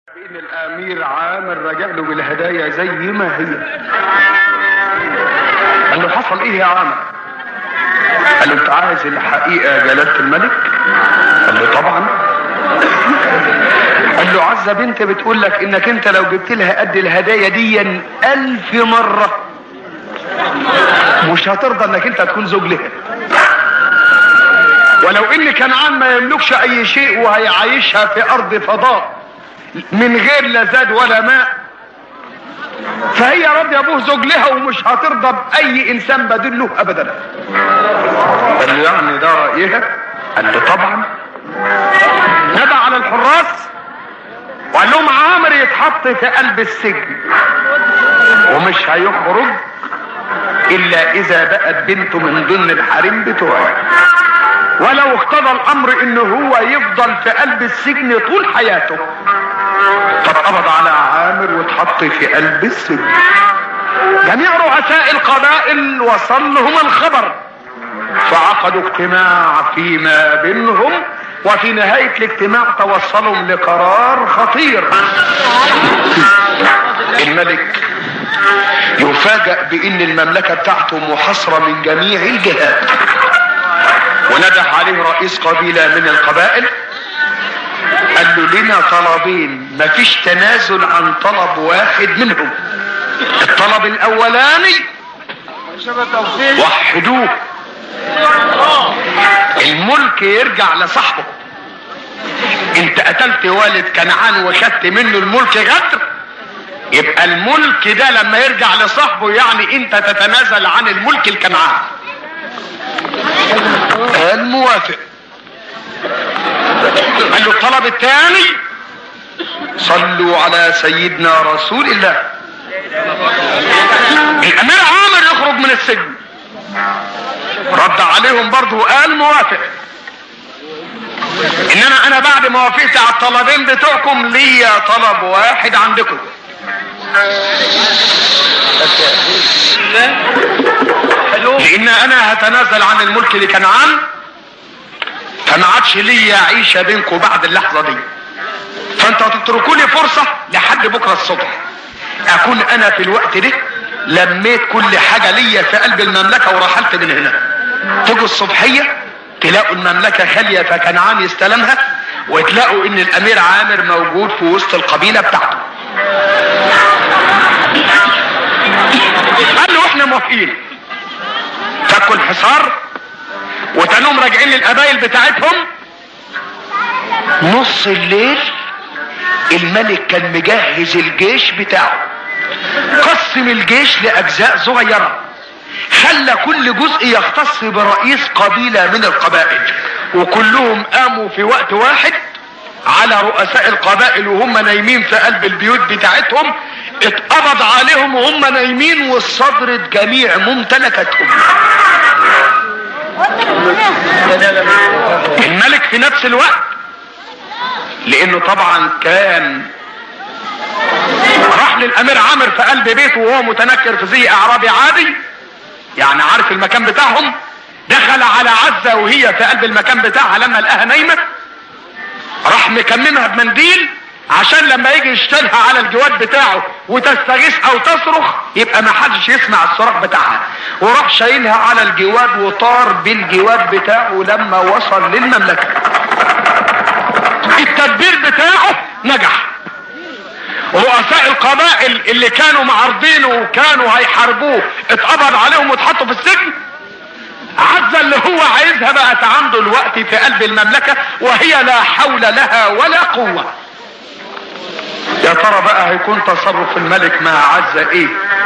ان الامير عامر رجع له بالهدايا زي ما هي قال له حصل ايه يا عامر قال له انت عايز الحقيقه يا جلاله الملك قال له طبعا قال له عزه بنت بتقول لك انك انت لو جبت لها قد الهدايا دي الف مره مش هترضى انك انت تكون زوج لها ولو ان كنعان ما يملكش اي شيء وهيعيشها في ارض فضاء من غير لا زاد ولا ماء فهي راضيه ابوه زوج لها ومش هترضى باي انسان بديل له ابدا قال له يعني ده رايها قال له طبعا نادى على الحراس وقال لهم عامر يتحط في قلب السجن ومش هيخرج الا اذا بقت بنته من ضمن الحريم بتوعه ولو اقتضى الامر ان هو يفضل في قلب السجن طول حياته فاتقبض على عامر واتحط في قلب السجن جميع رؤساء القبائل وصل لهم الخبر فعقدوا اجتماع فيما بينهم وفي نهاية الاجتماع توصلوا لقرار خطير الملك يفاجأ بان المملكة بتاعته محاصرة من جميع الجهات ونده عليه رئيس قبيلة من القبائل قال له لنا طلبين مفيش تنازل عن طلب واحد منهم الطلب الاولاني وحدوه الملك يرجع لصاحبه انت قتلت والد كنعان وخدت منه الملك غدر يبقى الملك ده لما يرجع لصاحبه يعني انت تتنازل عن الملك الكنعان قال موافق قال له الطلب الثاني صلوا على سيدنا رسول الله الامير عامر يخرج من السجن رد عليهم برضه وقال موافق انما انا بعد ما وافقت على الطلبين بتوعكم ليا طلب واحد عندكم لان انا هتنازل عن الملك لكنعان فما عادش ليا عيشه بينكم بعد اللحظه دي فانتوا هتتركوا لي فرصه لحد بكره الصبح اكون انا في الوقت ده لميت كل حاجه ليا في قلب المملكه ورحلت من هنا تيجوا الصبحيه تلاقوا المملكه خاليه فكنعان يستلمها وتلاقوا ان الامير عامر موجود في وسط القبيله بتاعته قال له احنا موافقين فكوا الحصار وتنهم راجعين للقبائل بتاعتهم نص الليل الملك كان مجهز الجيش بتاعه قسم الجيش لاجزاء صغيره خلى كل جزء يختص برئيس قبيله من القبائل وكلهم قاموا في وقت واحد على رؤساء القبائل وهم نايمين في قلب البيوت بتاعتهم اتقبض عليهم وهم نايمين واصطدرت جميع ممتلكاتهم الملك في نفس الوقت لانه طبعا كان راح للامير عامر في قلب بيته وهو متنكر في زي اعرابي عادي يعني عارف المكان بتاعهم دخل على عزة وهي في قلب المكان بتاعها لما لقاها نايمة راح مكممها بمنديل عشان لما يجي يشتلها على الجواد بتاعه وتستغيث او تصرخ يبقى ما حدش يسمع الصراخ بتاعها وراح شايلها على الجواد وطار بالجواد بتاعه لما وصل للمملكة التدبير بتاعه نجح رؤساء القبائل اللي كانوا معارضينه وكانوا هيحاربوه اتقبض عليهم واتحطوا في السجن عزة اللي هو عايزها بقت عنده الوقت في قلب المملكة وهي لا حول لها ولا قوة يا ترى بقى هيكون تصرف الملك مع عزة ايه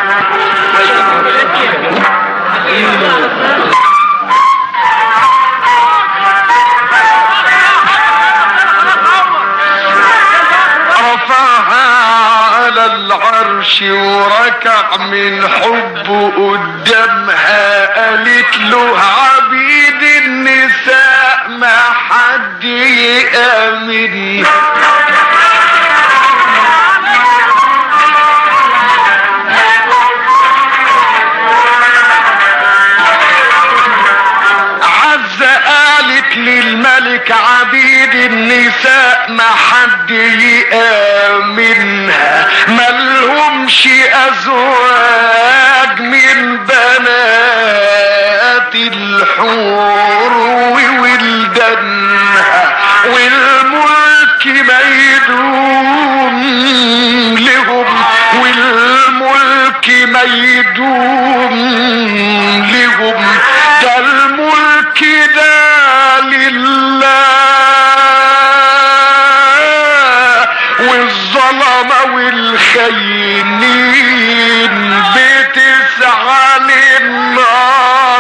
رفعها على العرش وركع من حبه قدامها قالت له عبيد النساء ما حد يأمن عزة قالت للملك عبيد النساء ما حد يأمن ازواج من بنات الحور وولدانها والملك ما يدوم لهم والملك ما يدوم لهم ده الملك ده لله والظلمة والخينين بتسعى للنار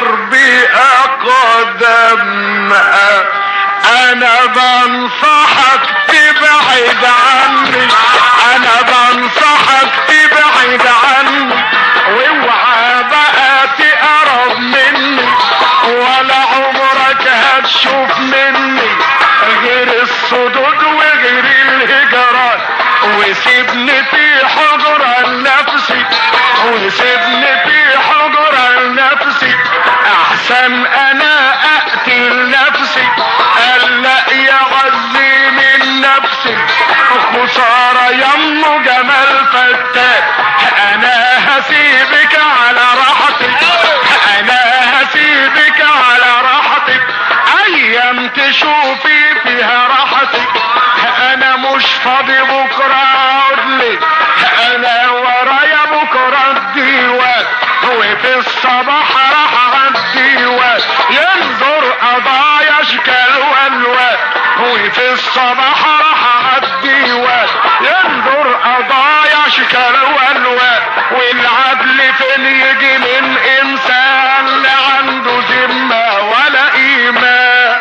بأقدامها أنا بنصحك تبعد عني أنا بنصحك تبعد عني واوعى بقى تقرب مني ولا عمرك هتشوف مني غير الصدود وغير الهجرات وسيبني في حجرة لنفسي وسيبني في حجرة لنفسي احسن انا اقتل نفسي الا يعزي من نفسي خسارة يمه جمال فتات انا هسيبك على راحتك انا هسيبك على راحتك ايام تشوفي فيها راحتك انا مش فاضي بكرة اقعد لي انا ورايا بكرة الديوان وفي الصباح راح عالديوان ينظر قضايا اشكال والوان وفي الصباح راح عالديوان ينظر قضايا اشكال والوان والعدل فين يجي من انسان لا عنده ذمه ولا ايمان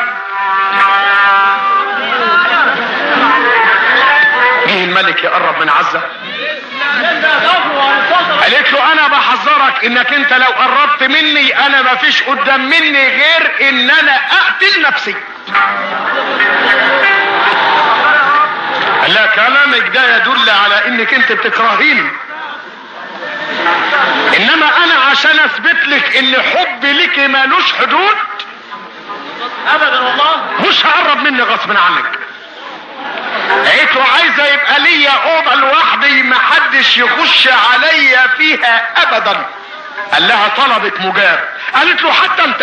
جه الملك يقرب من عزه قالت له انا بحذرك انك انت لو قربت مني انا مفيش قدام مني غير ان انا اقتل نفسي قال لها كلامك ده يدل على انك انت بتكرهيني انما انا عشان اثبت لك ان حبي لك مالوش حدود ابدا والله مش هقرب مني غصب عنك قالت له عايزه يبقى ليا اوضه لوحدي محدش يخش عليا فيها ابدا قال لها طلبت مجاب قالت له حتى انت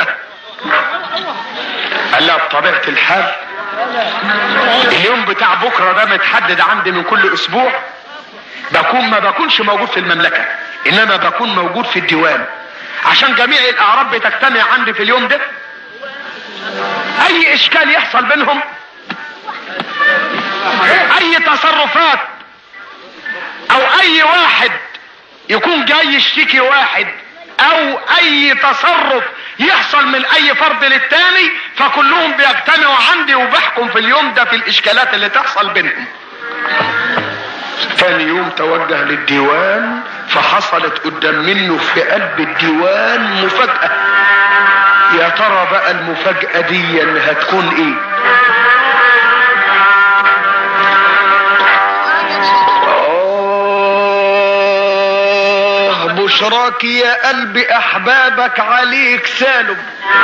قال لها بطبيعه الحال اليوم بتاع بكره ده متحدد عندي من كل اسبوع بكون ما بكونش موجود في المملكه انما بكون موجود في الديوان عشان جميع الاعراب بتجتمع عندي في اليوم ده اي اشكال يحصل بينهم اي تصرفات او اي واحد يكون جاي يشتكي واحد او اي تصرف يحصل من اي فرد للتاني فكلهم بيجتمعوا عندي وبحكم في اليوم ده في الاشكالات اللي تحصل بينهم تاني يوم توجه للديوان فحصلت قدام منه في قلب الديوان مفاجأة يا ترى بقى المفاجأة دي هتكون ايه آه بشراك يا قلبي احبابك عليك سالم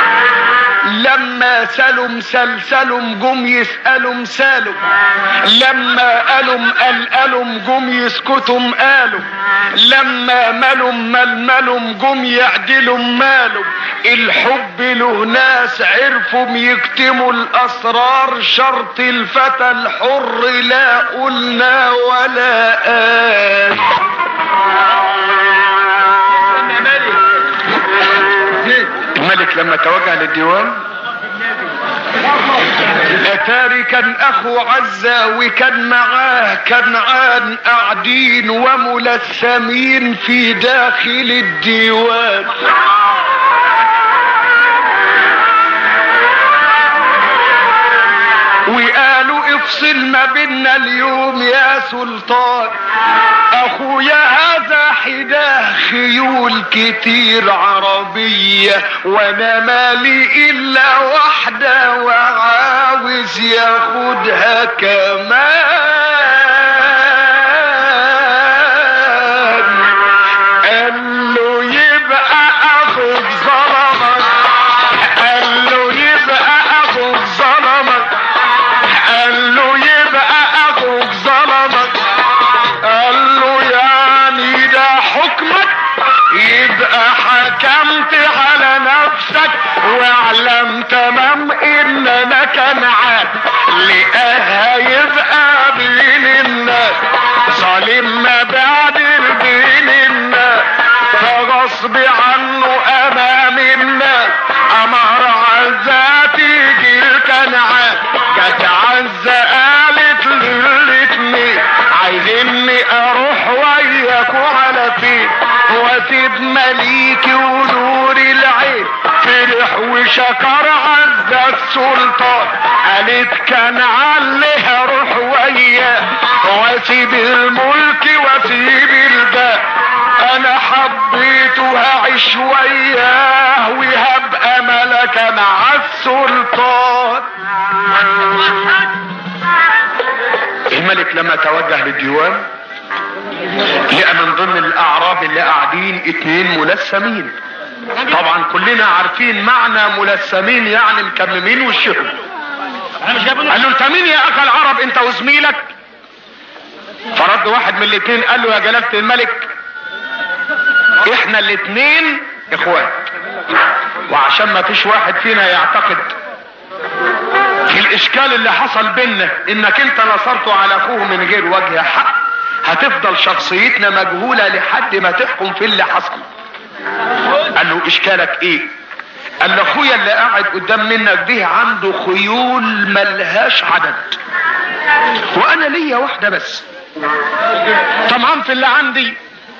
لما سلم سلسلم جم يسألهم سالم لما ألم ألألم جم يسكتم قالوا لما ملم ململم جم يعدلم مالهم الحب له ناس عرفوا يكتموا الأسرار شرط الفتى الحر لا قلنا ولا قال الملك لما توجه للديوان اتاري كان اخو عزة وكان معاه كنعان قاعدين وملثمين في داخل الديوان وقالوا افصل ما بينا اليوم يا سلطان اخويا هذا حداه خيول كتير عربية وانا مالي الا واحدة وعاوز ياخدها كمان قال له يبقى اخوك ظلمك قال له يبقى اخوك ظلمك قال له يبقى اخوك ظلمك قال له يعني ده حكم لقاها يبقى بين الناس ظالم ما بعدل بين الناس فغصب عنه امام الناس امر عزة تيجي الكنعان جت عزة قالت للاتنين عايزيني اروح وياكوا على فين واسيب مليكي ونور العين فرح وشكر عزة السلطان قالت كان عليها روح وياه واسيب الملك واسيب الجاه انا حبيته هعيش وياه وهبقى ملكا مع السلطان الملك لما توجه للديوان لقى من ضمن الاعراب اللي قاعدين اتنين ملثمين طبعا كلنا عارفين معنى ملثمين يعني مكممين وشهم انا مش جايب قال له انت مين يا اخ العرب انت وزميلك فرد واحد من الاتنين قال له يا جلالة الملك احنا الاتنين اخوات وعشان ما فيش واحد فينا يعتقد في الاشكال اللي حصل بينا انك انت نصرته على اخوه من غير وجه حق هتفضل شخصيتنا مجهولة لحد ما تحكم في اللي حصل قال له اشكالك ايه قال له اخويا اللي قاعد قدام منك ده عنده خيول ملهاش عدد وانا ليا واحدة بس طمعان في اللي عندي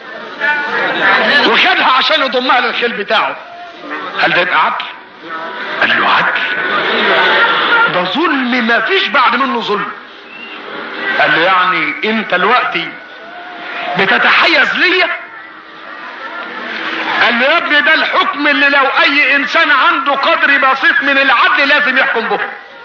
وخدها عشان يضمها للخيل بتاعه هل ده يبقى عدل قال له عدل ده ظلم ما فيش بعد منه ظلم قال له يعني انت دلوقتي بتتحيز ليا قال له يا ابني ده الحكم اللي لو اي انسان عنده قدر بسيط من العدل لازم يحكم به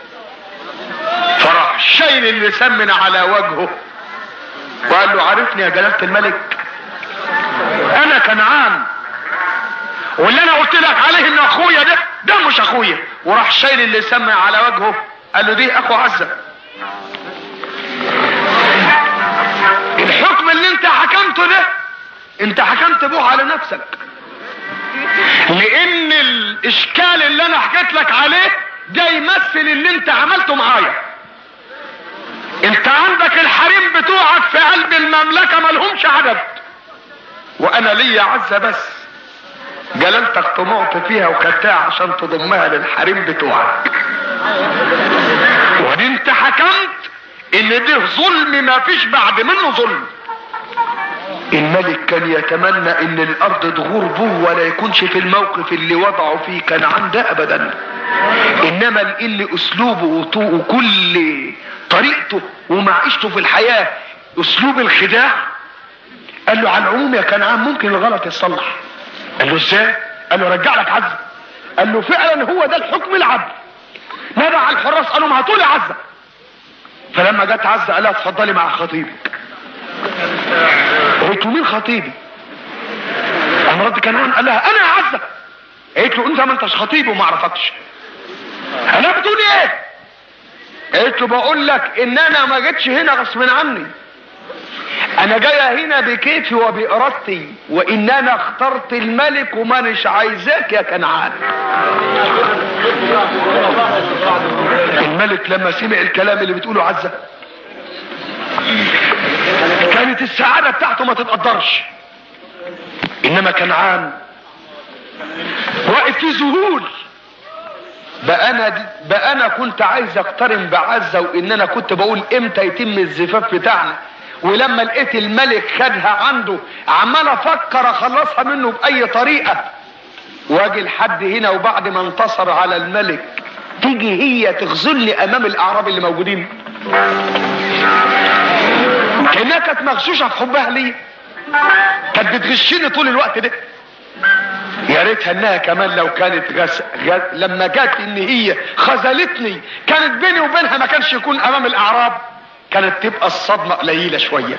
فراح شايل اللسان من على وجهه وقال له عارفني يا جلالة الملك انا كنعان واللي انا قلت لك عليه ان اخويا ده ده مش اخويا وراح شايل اللسان من على وجهه قال له دي اخو عزة الحكم اللي انت حكمته ده انت حكمت به على نفسك لان الاشكال اللي انا حكيت لك عليه ده يمثل اللي انت عملته معايا انت عندك الحريم بتوعك في قلب المملكة ملهمش عدد وانا ليا عزة بس جلالتك طمعت فيها وخدتها عشان تضمها للحريم بتوعك وان انت حكمت ان ده ظلم ما فيش بعد منه ظلم الملك كان يتمنى ان الارض تغور به ولا يكونش في الموقف اللي وضعه فيه كان عنده ابدا انما لان اسلوبه وطو- وكل طريقته ومعيشته في الحياة اسلوب الخداع قال له على العموم يا كنعان ممكن الغلط يتصلح قال له ازاي قال له رجع لك عزة قال له فعلا هو ده الحكم العدل نادى على الحراس قالوا ما هاتوا لي عزة فلما جت عزة قال لها اتفضلي مع خطيبك قلت له مين خطيبي قام رد كنعان قال لها انا يا عزة قالت له انت ما انتش خطيبي وما اعرفكش قال لها بتقولي ايه قالت له بقول لك ان انا ما جيتش هنا غصب عني انا جايه هنا بكيفي وبارادتي وان انا اخترت الملك ومانيش عايزاك يا كنعان الملك لما سمع الكلام اللي بتقوله عزة كانت السعادة بتاعته ما تتقدرش انما كنعان واقف في ذهول بقى انا دي بقى انا كنت عايز اقترن بعزة وان انا كنت بقول امتى يتم الزفاف بتاعنا ولما لقيت الملك خدها عنده عمال افكر اخلصها منه باي طريقة واجي لحد هنا وبعد ما انتصر على الملك تيجي هي تغزلني امام الاعراب اللي موجودين كانها كانت مغشوشه في حبها ليا كانت بتغشني طول الوقت ده يا ريتها انها كمان لو كانت غس... غس... لما جت ان هي خذلتني كانت بيني وبينها ما كانش يكون امام الاعراب كانت تبقى الصدمه قليله شويه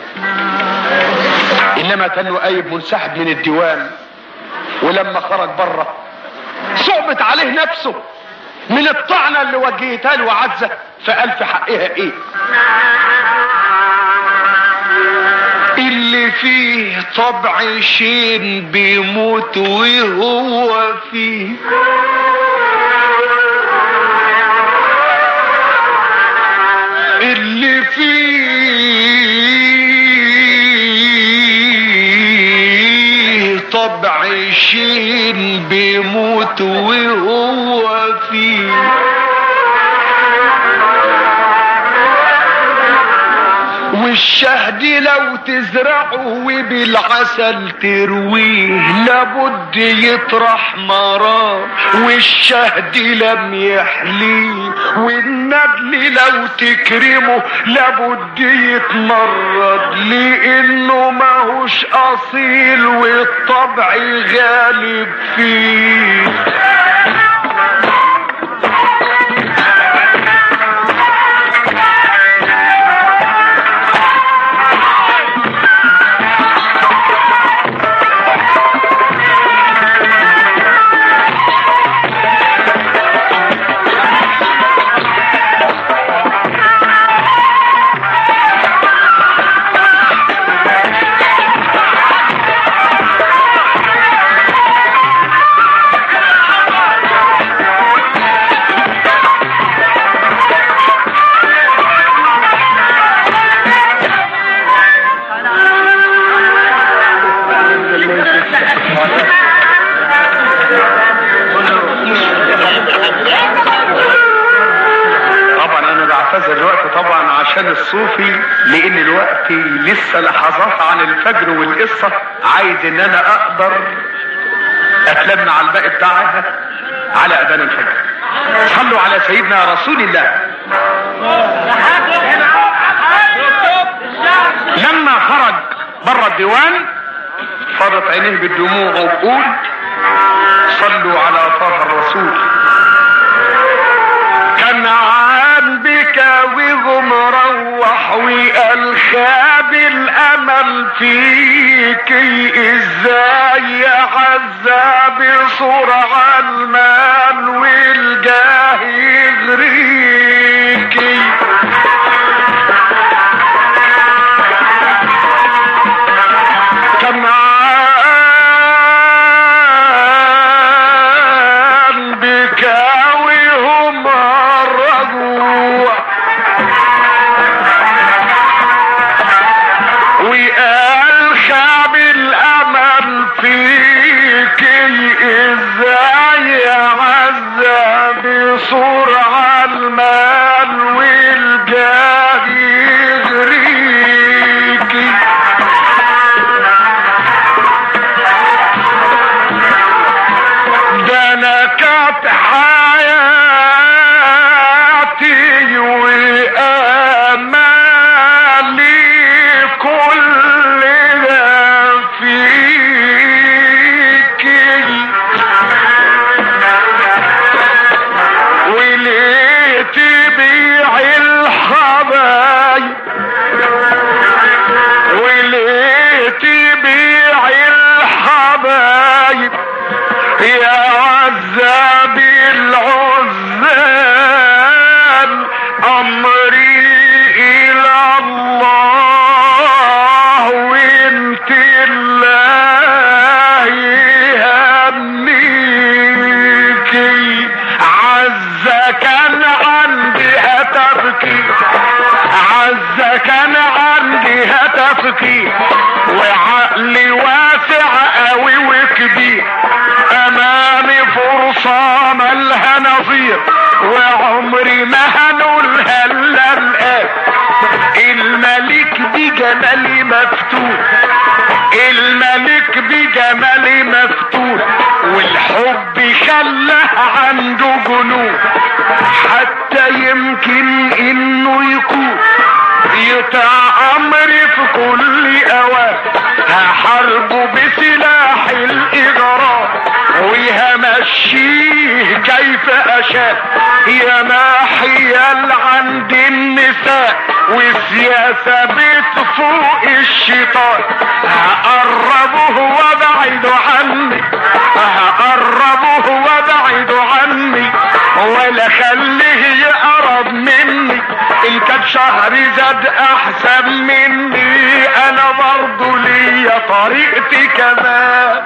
انما كان قايب منسحب من الديوان ولما خرج بره صعبت عليه نفسه من الطعنه اللي وجهتها له عزه فقال في حقها ايه اللي فيه طبع شين بيموت وهو فيه اللي فيه طبع شين بيموت وهو فيه والشهد لو تزرعه وبالعسل ترويه لابد يطرح مرار والشهد لم يحليه والنبل لو تكرمه لابد يتمرد لانه ماهوش اصيل والطبع غالب فيه طبعا انا بعتذر الوقت طبعا عشان الصوفي لان الوقت لسه لحظات عن الفجر والقصة عايز ان انا اقدر اتلمنا على الباقي بتاعها على اذان الفجر صلوا على سيدنا رسول الله لما خرج بره الديوان فاضت عينيه بالدموع وبقول صلوا على طه الرسول كان عن بك ومروح وقال خاب الامل فيك ازاي يا عذاب بسرعة المال والجاه يغريكي كان عن بكاويهم الرجوع وقال خاب الامل فيك ازاي عذب بسرعة المال والجاه يغريكي ده انا كانت حياتي وامالي كل ده فيكي وليه تبيع الحبايب وليه تبيع الحبايب يا عذاب العزال امري الى الله وانت الله يهنيكي عزة كان عندي هتبكي عزة كان عندي هتبكي وعقلي واسع قوي وكبير امامي فرصة ملها نظير وعمري ما هنقولها الا الان الملك بجمالي مفتون الملك بجمالي مفتون والحب خلاه عنده جنون حتى يمكن انه يكون يطع امري في كل اوان هحاربه بسلاح الاجرام وهمشيه كيف اشاء يا محيال عند النساء والسياسة بتفوق الشيطان هقربه وابعد عني هقربه وابعد عني ولا خليه يقرب مني ان كان شهر زاد احسن مني انا برضو ليا طريقتي كمان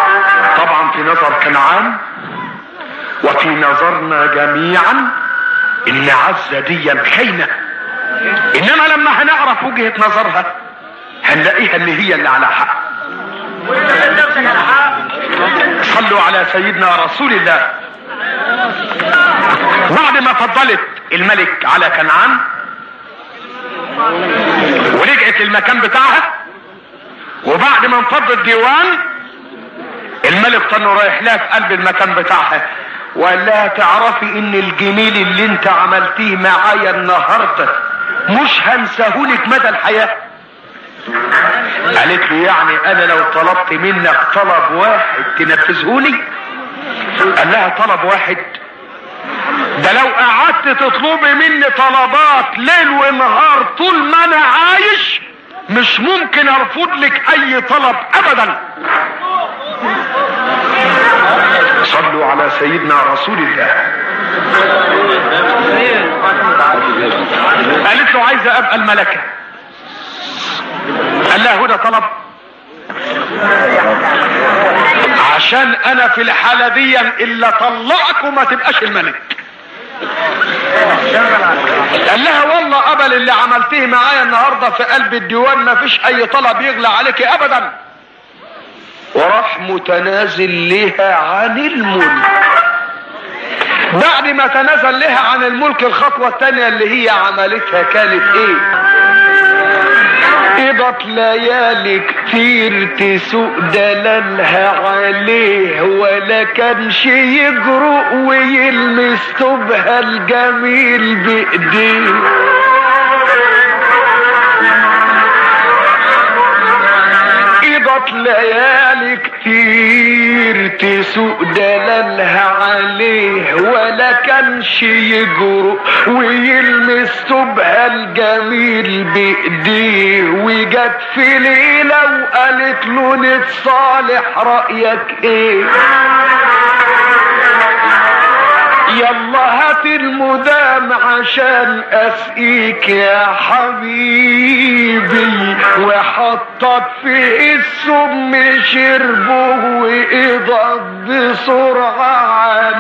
طبعا في نظر كنعان وفي نظرنا جميعا ان عزة دي خاينة انما لما هنعرف وجهة نظرها هنلاقيها ان هي اللي على حق صلوا على سيدنا رسول الله بعد ما فضلت الملك على كنعان ورجعت للمكان بتاعها وبعد ما انفض الديوان الملك طنه رايح لها في قلب المكان بتاعها وقال لها تعرفي ان الجميل اللي انت عملتيه معايا النهارده مش هنساهولك مدى الحياه قالت له يعني انا لو طلبت منك طلب واحد تنفذهولي قال لها طلب واحد ده لو قعدت تطلبي مني طلبات ليل ونهار طول ما انا عايش مش ممكن ارفض لك اي طلب ابدا صلوا على سيدنا رسول الله قالت له عايزه ابقى الملكه قال لها هدى طلب عشان انا في الحالة دي الا طلقك وما تبقاش الملك قال لها والله قبل اللي عملتيه معايا النهاردة في قلب الديوان ما فيش اي طلب يغلى عليك ابدا وراح متنازل لها عن الملك بعد ما تنازل لها عن الملك الخطوة التانية اللي هي عملتها كانت ايه قضت ليالي كتير تسوق دلالها عليه ولا كانش يجرؤ ويلمس طبها الجميل بايديه قضت ليالي كتير تسوق دلالها عليه ولا كانش يجرؤ ويلمس طبها الجميل بايديه وجت في ليلة وقالت له نتصالح رأيك ايه يلا هات المدام عشان اسقيك يا حبيبي وحطت في السم شربه وإضت بسرعة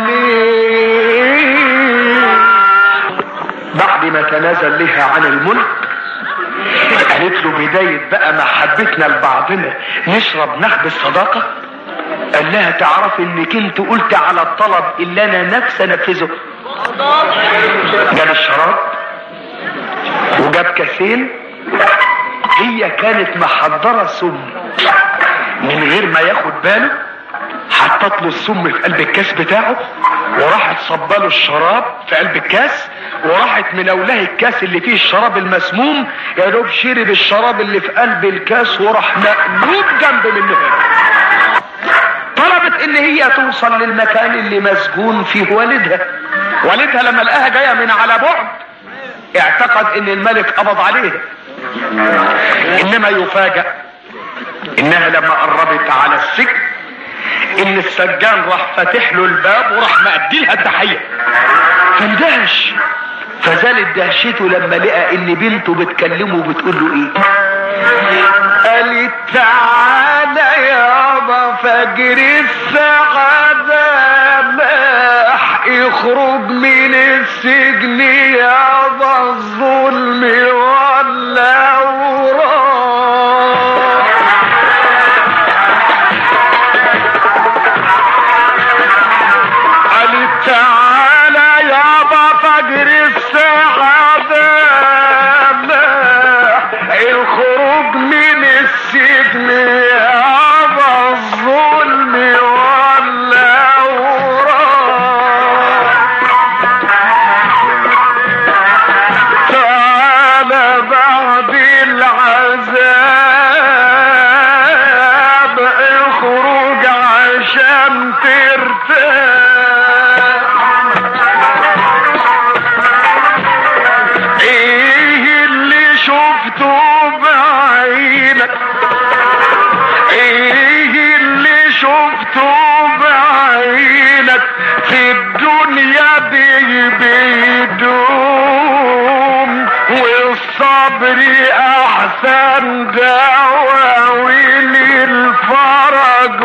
عليه بعد ما تنازل لها عن الملك قالت له بداية بقى محبتنا لبعضنا نشرب نخب الصداقة قال لها تعرف انك انت قلت على الطلب اللي انا نفسي انفذه جاب الشراب وجاب كاسين هي كانت محضره سم من غير ما ياخد باله حطت له السم في قلب الكاس بتاعه وراحت صباله الشراب في قلب الكاس وراحت منولاه الكاس اللي فيه الشراب المسموم يا دوب شرب الشراب اللي في قلب الكاس وراح مقلوب جنب منها طلبت ان هي توصل للمكان اللي مسجون فيه والدها والدها لما لقاها جايه من على بعد اعتقد ان الملك قبض عليها انما يفاجأ انها لما قربت على السجن ان السجان راح فاتح له الباب وراح مأدي لها التحيه فاندهش فزالت دهشته لما لقى ان بنته بتكلمه وبتقول له ايه قالت تعالى يابا فجر السعادة ماح اخرج من السجن يابا الظلم ولا وراح قالت تعالى يابا فجر السعادة ماح الخروج من السجن يابا الظلم ولا وراح تعالى بعد العذاب اخرج عشان ترتاح ايه اللي شفته بعينك ايه اللي شفته بعينك في الدنيا دي بيدوم والصبر احسن دواء وللفرج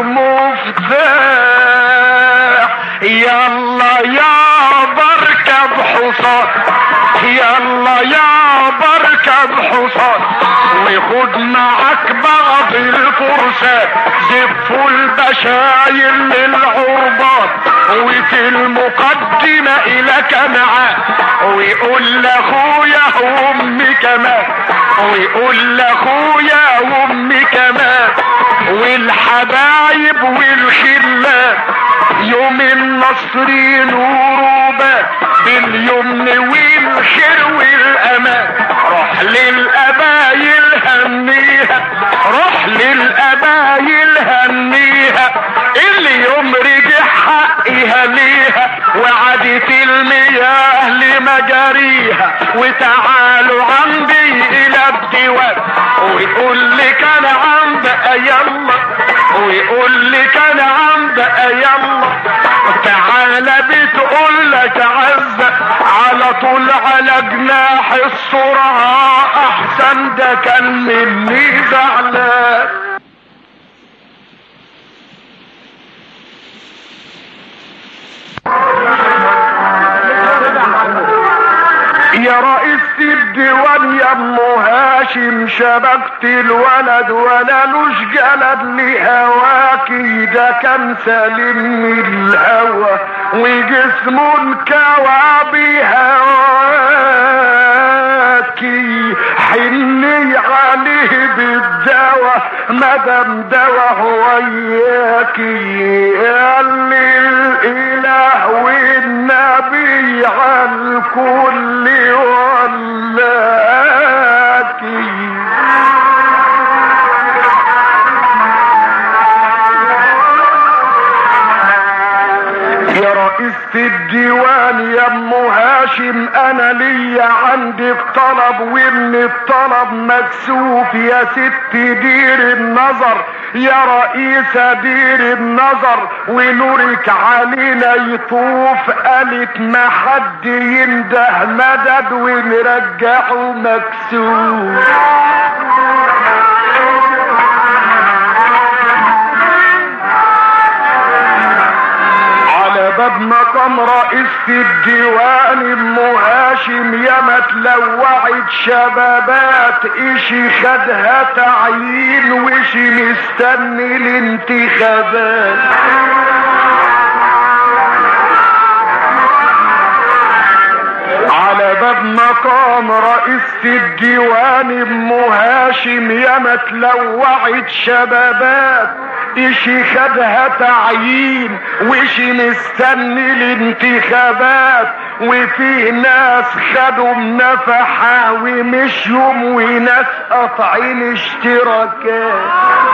مفتاح يلا يا بركب حصان حصان يلا يا بركب حصان وخد معك بعض الفرسان زفوا البشاير للعربات وفي المقدمة إلى كنعان ويقول لاخويا وامي كمان ويقول لاخويا وامي كمان والحبايب والخلان يوم النصر نوره باليمن والخير والامان روح للابايل هنيها روح للابايل هنيها اليوم رجع حقها ليها وعدت المياه لمجاريها وتعالوا عندي الى الديوان ويقول لك انا عند يلا ويقول لك انا عند يلا تعالى بتقول لك عز على طول على جناح السرعة احسن ده كان مني زعلان يا رئيس الديوان يا ام هاشم شبكت الولد ولا لوش جلد لهواكي ده كان سليم من الهوى وجسمه انكوى بهواكي حني عليه بالدواء مدام دواء وياكي قال لي الاله والنبي على الكل ولاكي يا رئيسة الديوان يا ام هاشم انا ليا عندك طلب ومن الطلب مكسوف يا ست دير النظر يا رئيسة دير النظر ونورك علينا يطوف قالت ما حد ينده مدد ونرجعه مكسوف على باب مقام رئيسة الديوان ام هاشم يا ما تلوعت شبابات اشي خدها تعيين وشي مستني الانتخابات على باب مقام رئيسة الديوان ام هاشم يا ما تلوعت شبابات اشي خدها تعيين وشي مستني الانتخابات وفي ناس خدوا منفحة ومشيوا وناس قاطعين اشتراكات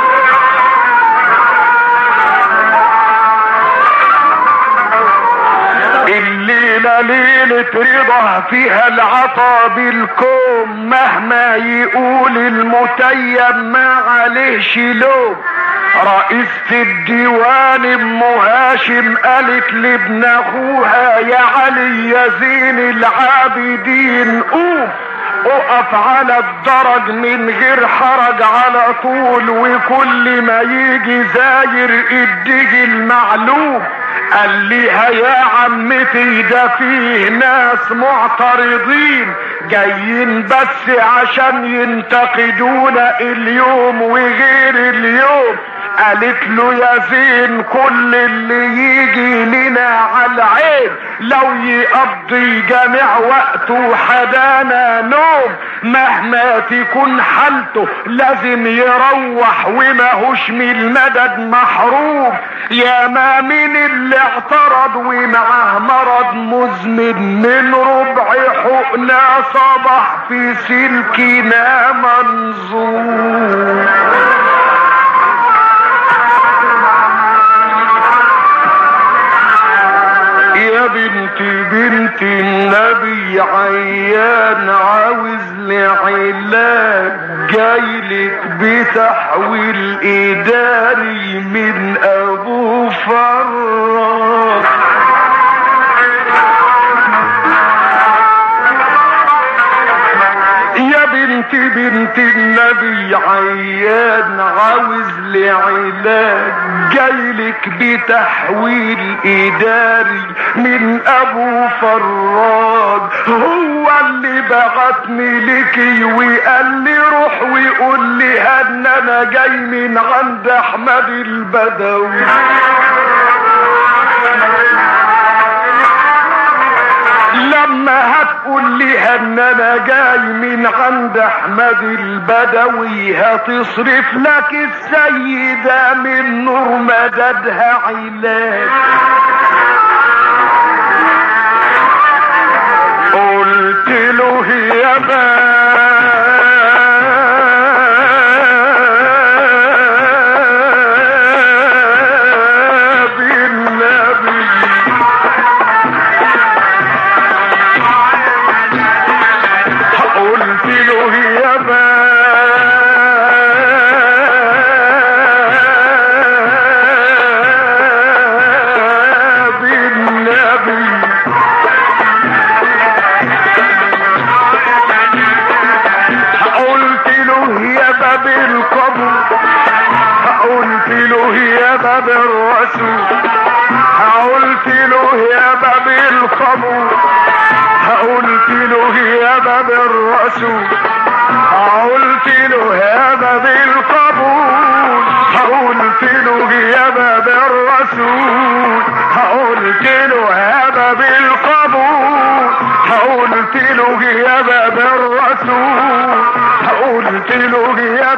الليلة ليلة رضا فيها العطا بالكوم مهما يقول المتيم ما عليه لوم رئيسة الديوان ام هاشم قالت لابن اخوها يا علي يا زين العابدين قوم اقف على الدرج من غير حرج على طول وكل ما يجي زاير اديجي المعلوم قال ليها يا عمتي ده فيه ناس معترضين جايين بس عشان ينتقدونا اليوم وغير اليوم قالت له يا زين كل اللي يجي لنا على العين لو يقضي جميع وقته حدانا نوم مهما تكون حالته لازم يروح وماهوش من المدد محروم يا ما من اللي اعترض ومعاه مرض مزمن من ربع حقنا صبح في سلكنا منظور يا بنت بنت النبي عيان عاوز لعلاج جايلك بتحويل اداري من ابو فراس يا بنت انت بنت النبي عيان عاوز لعلاج جايلك بتحويل اداري من ابو فراج هو اللي بعتني لك وقال لي روح ويقول لي ان انا جاي من عند احمد البدوي لما هتقول لي ان انا جاي من عند احمد البدوي هتصرف لك السيدة من نور مددها علاج قلت له يا باب النبي قلت له يا باب النبي قلت له يا باب القبر قلت له يا باب الرسول قلت له يا باب القبر قلت له يا باب الرسول قلت له يا باب القبول قلت له يا باب الرسول قلت له يا باب القبول قلت له يا باب الرسول قلت له يا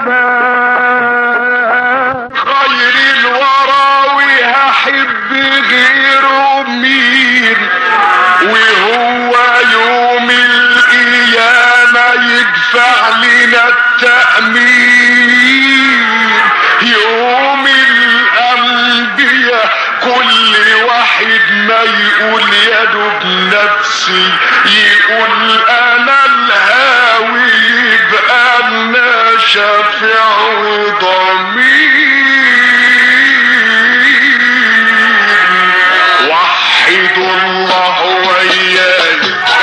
باب خير الورى وهحب غيره مين وهو يوم القيامة يدفع لنا التأمين يوم الأنبياء كل واحد ما يقول يا دوب نفسي يقول أنا الهاوي يبقى أنا شافع وضمير وحدوا الله وياي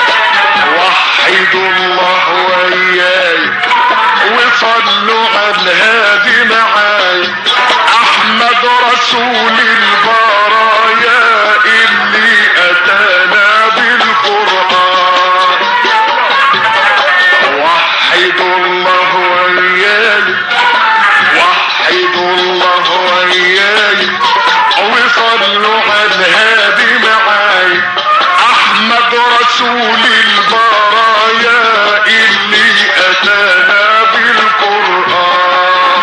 وحدوا الله وياي وصلوا على الهادي معاي احمد رسول البرايا اللي اتانا بالقران وحدوا الله وياي وحدوا الله وياي وصلوا على الهادي معاي احمد رسول البرايا اللي اتانا بالقران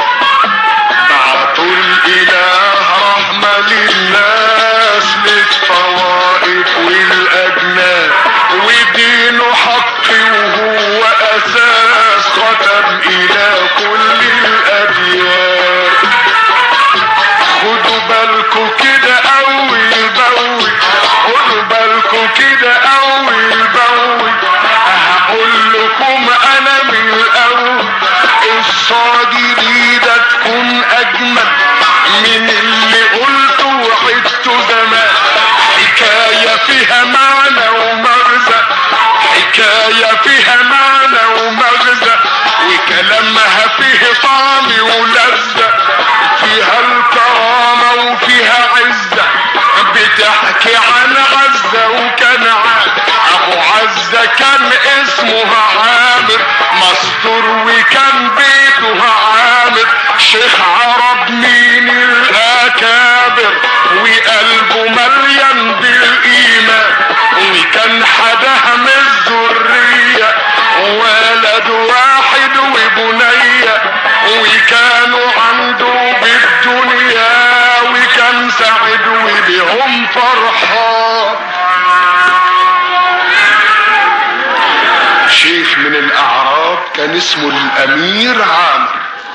بعثوا الاله رحمه للناس للطوائف والاجناس ودينه حق وهو اساس ختم الى كل الاديان خدوا بالكوا كده اول باول خدوا بالكوا كده اول باول هقول لكم انا من الاول الصادري ده تكون اجمل من اللي قلته وعدته زمان حكايه فيها معنى ومغزى حكايه فيها معنى ومغزى وكلامها فيه طعم ولذة فيها الكرامة وفيها عزة بتحكي عن عزة وكنعان ابو عزة كان اسمه عامر مستور وكان بيته عامر شيخ عرب مين الاكابر وقلبه مليان بالايمان وكان حدها من الذرية ولد واحد وبنية وكانوا عنده بالدنيا وكان سعد وبهم فرحان شيخ من الاعراب كان اسمه الامير عامر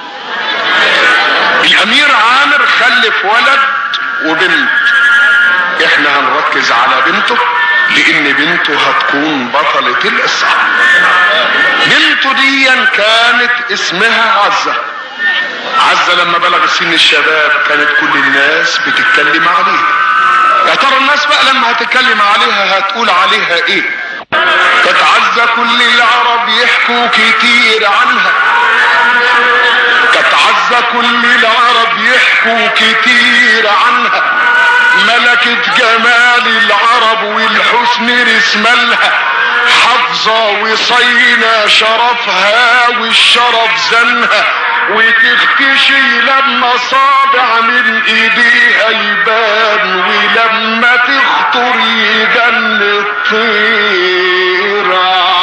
الامير عامر خلف ولد وبنت احنا هنركز على بنته لان بنته هتكون بطلة القصة بنته دي كانت اسمها عزة عزة لما بلغ سن الشباب كانت كل الناس بتتكلم عليها يا ترى الناس بقى لما هتتكلم عليها هتقول عليها ايه كانت عزة كل العرب يحكوا كتير عنها كانت عزة كل العرب يحكوا كتير عنها ملكة جمال العرب والحسن رسمالها حافظة وصينة شرفها والشرف زنها وتختشي لما صابع من ايديها يبان ولما تخطر يدن الطير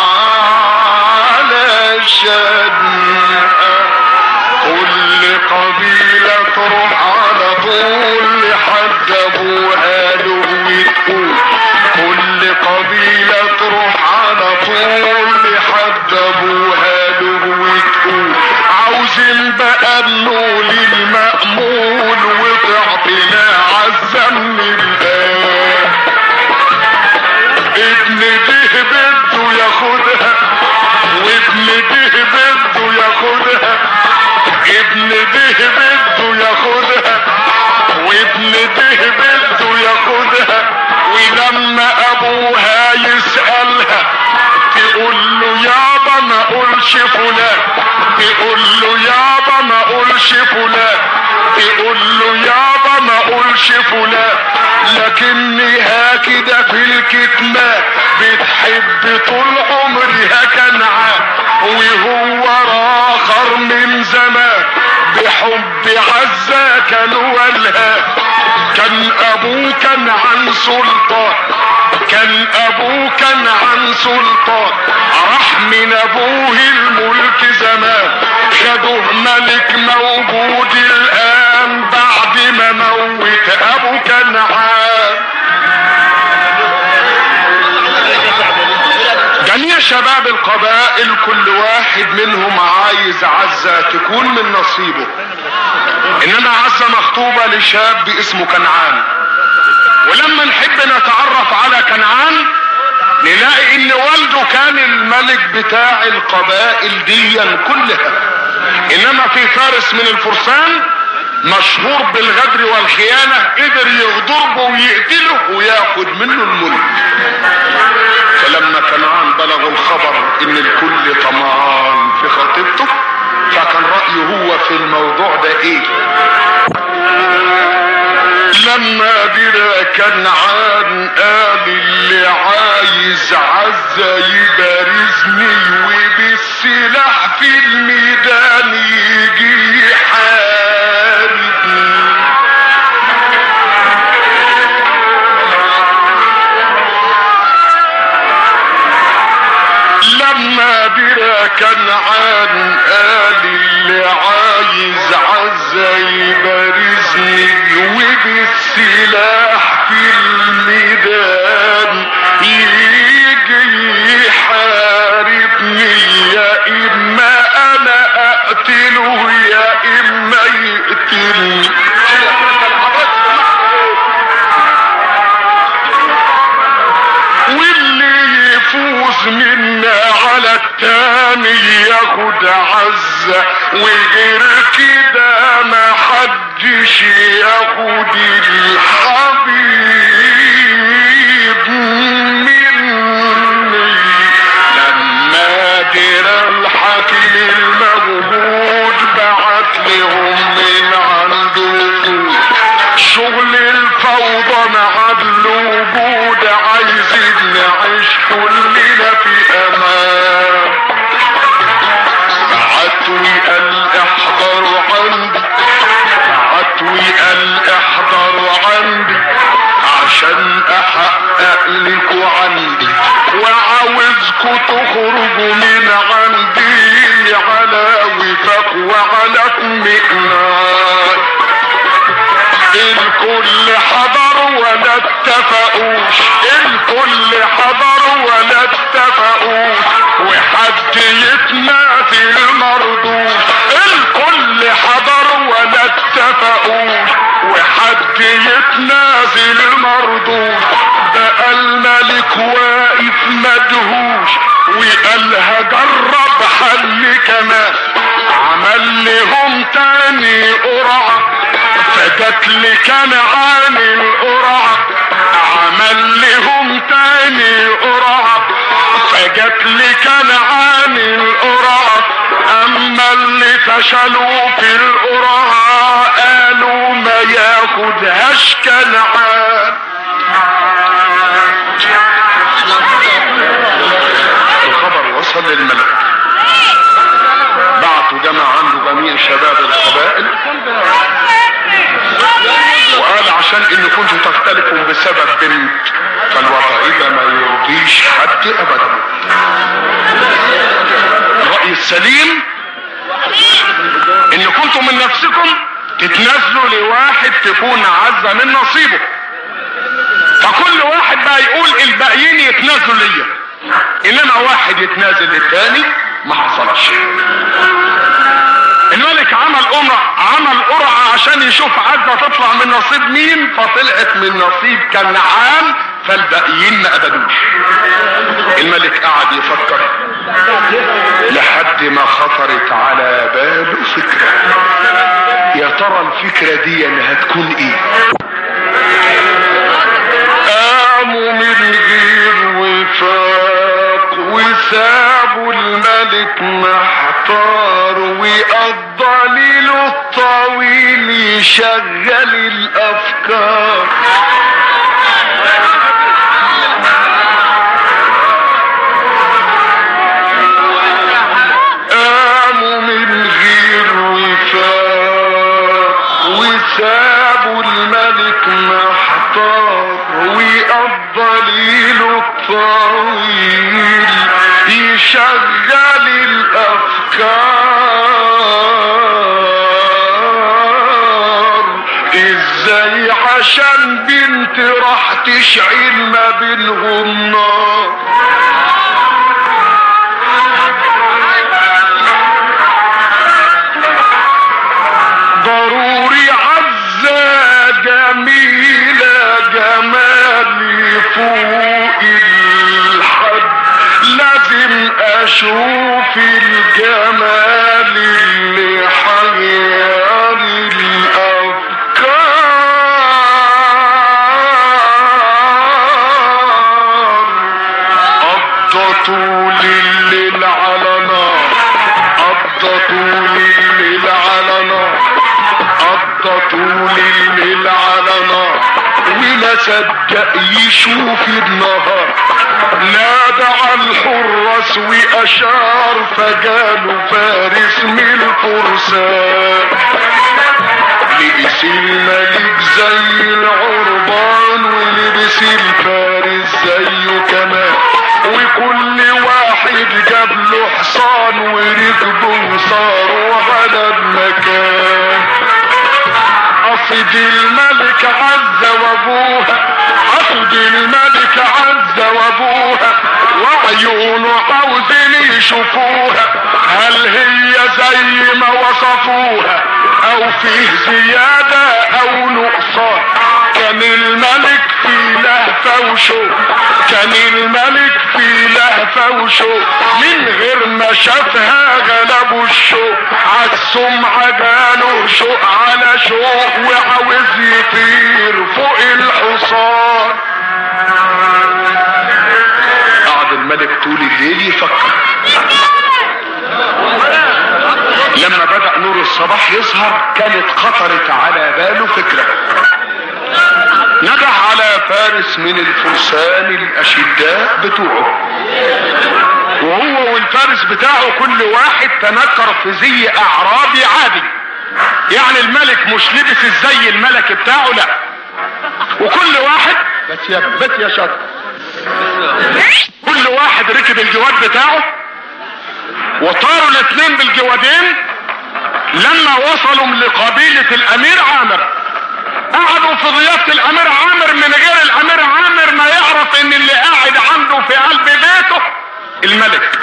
على شدها كل قبيلة تروح على طول لحد ابوها له وتقول كل قبيلة تروح على طول لحد ابوها له وتقول عاوزين بقى النول المأمول وتعطينا عزة من الآن ابن ده بده ياخدها وابن ده بده ياخدها ابن ده بده ياخدها وابن ده بده ياخدها ولما ابوها يسألها تقول له يابا ما اقولش فلان تقول له يابا ما اقولش فلان تقول له يابا ما اقولش فلان لكنها كده في الكتمان بتحب طول عمرها كنعان وهو راخر من زمان بحب عزة كان ولها كان ابوه كان عن سلطان كان ابوه كان عن سلطان راح من ابوه الملك زمان خدوه ملك موجود الان بعد ما موت ابو كنعان جميع شباب القبائل كل واحد منهم عايز عزة تكون من نصيبه انما عزة مخطوبة لشاب اسمه كنعان ولما نحب نتعرف على كنعان نلاقي ان والده كان الملك بتاع القبائل ديا كلها انما في فارس من الفرسان مشهور بالغدر والخيانة قدر يغدره ويقتله وياخد منه الملك فلما كنعان بلغوا الخبر ان الكل طمعان في خطيبته فكان رأيه هو في الموضوع ده ايه لما درى كنعان قال اللي عايز عزة يبارزني وبالسلاح في الميدان يجي يحاربني لما درى كنعان قال اللي عايز عزة يبارزني وبالسلاح في الميدان يجي يحاربني يا اما انا اقتله يا اما يقتلني واللي يفوز منا على التاني ياخد عزة وغير كده ما حدش ياخد الحبيب مني لما درى الحكيم الموجود بعت لهم من عنده شغل الفوضى مع الوجود عايزين نعيش كلنا في امان بعت وقال احضروا عندي بعت وقال احضروا عندي عشان احقق لكوا عندي وعاوزكوا تخرجوا من عندي على وفاق وعلى اطمئنان الكل حضر ولا اتفقوش الكل حضر ولا اتفقوش وحد يتنافي المردود الكل حضر ولا اتفقوش وحد يتنازل المردود بقى الملك واقف مدهوش وقال هجرب حل كمان عمل لهم تاني قرعه فجت لي كنعان القرعة عمل لهم تاني قرعة جت لي كنعان القرى اما اللي فشلوا في القرى قالوا ما ياخدهاش كنعان الخبر وصل للملك بعتوا جمع عنده جميع شباب القبائل وقال عشان ان كنتوا تختلفوا بسبب بنت فالوضع ده ما يرضيش حد ابدا الرأي السليم ان كنتوا من نفسكم تتنازلوا لواحد تكون عزة من نصيبه فكل واحد بقى يقول الباقيين يتنازلوا ليا انما واحد يتنازل للتاني ما حصلش الملك عمل قرعة عمل قرعة عشان يشوف عزة تطلع من نصيب مين فطلعت من نصيب كنعان فالباقيين ما قبلوش الملك قعد يفكر لحد ما خطرت على باله فكرة يا ترى الفكرة دي اللي هتكون ايه قاموا من غير وفاق وسابوا الملك محتار وقضى ليله الطويل يشغل الافكار قاموا من غير وفاق وسابوا الملك محتار وقضى ليله الطويل يشغل الافكار ازاي عشان بنت راح تشعل ما بينهم نار ضروري عزة جميلة جمالي فوق الحد لازم اشوف الجمال اللي حير الافكار قضى طول الليل على نار قضى طول الليل على نار قضى طول الليل على نار ولا صدق يشوف النهار نادى على الحراس واشار فجاله فارس من الفرسان لبس الملك زي العربان ولبس الفارس زيه كمان وكل واحد جاب له حصان وركبه وصاروا على المكان قصد الملك عز وابوها قصد الملك عز وابوها وعيونه عاوزين يشوفوها هل هي زي ما وصفوها او فيه زيادة او نقصان كان الملك في لهفة وشوق كان الملك في لهفة وشوق من غير ما شافها غلبوا الشوق عالسمعة جاله شوق على شوق وعاوز يطير فوق الحصان قعد الملك طول الليل يفكر لما بدأ نور الصباح يظهر كانت خطرت على باله فكرة نجح على فارس من الفرسان الأشداء بتوعه وهو والفارس بتاعه كل واحد تنكر في زي أعرابي عادي يعني الملك مش لبس الزي الملكي بتاعه لا وكل واحد بس يا بس يا شاطر كل واحد ركب الجواد بتاعه وطاروا الاثنين بالجوادين لما وصلوا لقبيلة الامير عامر قعدوا في ضيافة الامير عامر من غير الامير عامر ما يعرف ان اللي قاعد عنده في قلب بيته الملك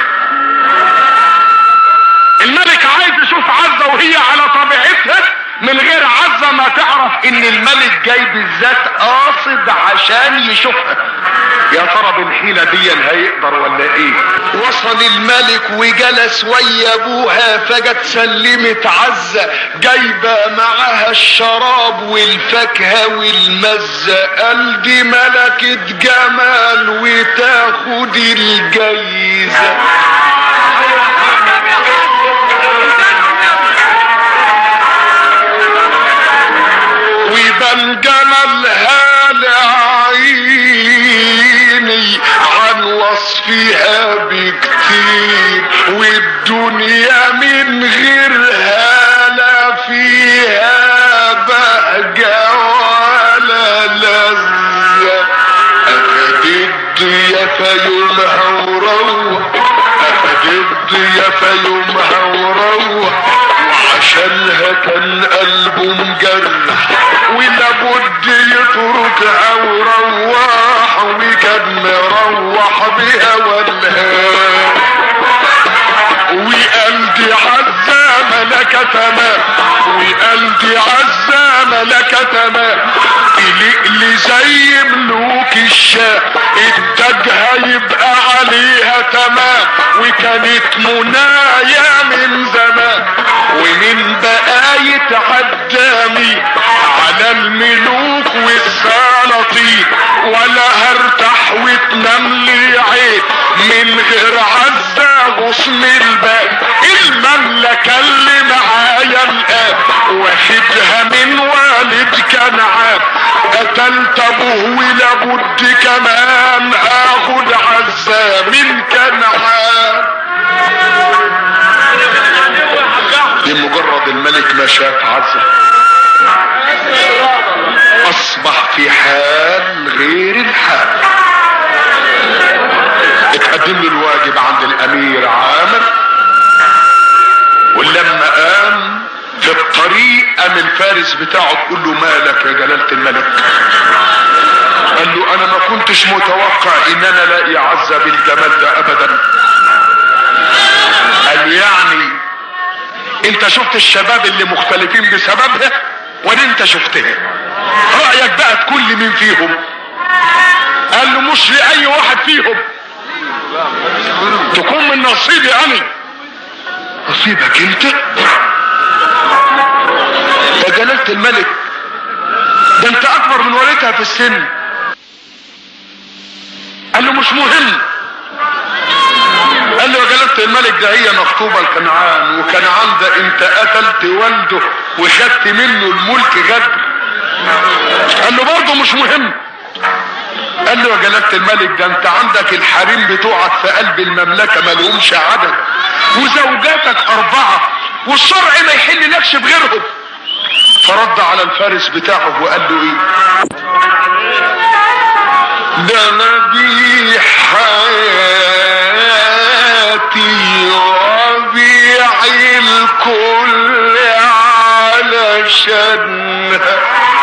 الملك عايز يشوف عزة وهي على طبيعتها من غير عزة ما تعرف ان الملك جاي بالذات قاصد عشان يشوفها يا ترى بالحيلة دي هيقدر ولا ايه وصل الملك وجلس ويا ابوها فجت سلمت عزة جايبة معاها الشراب والفاكهة والمزة قال دي ملكة جمال وتاخد الجايزة ويبان جمالها لعيني عن وصفها بكتير والدنيا من غيرها لا فيها بهجة ولا لذة أخدت يا يومها وروح أخدت يا يومها وروح وعشانها كان قلبه مجرح ولابد يتركها وروح وكان مروح بها والهام وقلبي عزة ملكة تمام وقلبي عزة ملكة تمام تلقلي زي ملوك الشام التاجها يبقى عليها تمام وكانت منايا من زمان ومن بقاية عدامي على الملوك والسلاطين ولا هرتاح وتنام لي عين من غير عزة غصن الباب المملكة اللي معايا الآن واخدها من والد كنعان قتلت ابوه ولابد كمان اخد عزة من كنعان لمجرد الملك ما شاف عزة اصبح في حال غير الحال اتقدم له الواجب عند الامير عامر ولما قام في الطريق قام الفارس بتاعه تقول له مالك يا جلالة الملك قال له انا ما كنتش متوقع ان انا الاقي عزة بالجمال ده ابدا قال يعني انت شفت الشباب اللي مختلفين بسببها ولا انت شفتها رأيك بقى تكون لمين فيهم قال له مش لأي واحد فيهم تكون من نصيبي انا نصيبك انت يا جلالة الملك ده انت اكبر من والدها في السن قال له مش مهم قال له يا جلالة الملك ده هي مخطوبة لكنعان وكنعان ده انت قتلت والده وخدت منه الملك غدر قال له برضه مش مهم قال له يا جلالة الملك ده انت عندك الحريم بتوعك في قلب المملكة ملهمش عدد وزوجاتك اربعة والشرع ما يحل لكش بغيرهم فرد على الفارس بتاعه وقال له ايه ده نبي حياتي ربيع الكل علشانها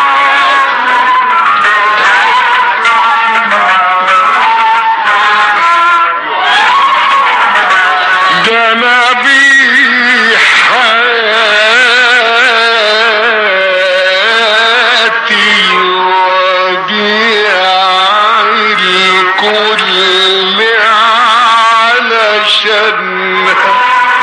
ده نبي حياتي وديع الكل علشانها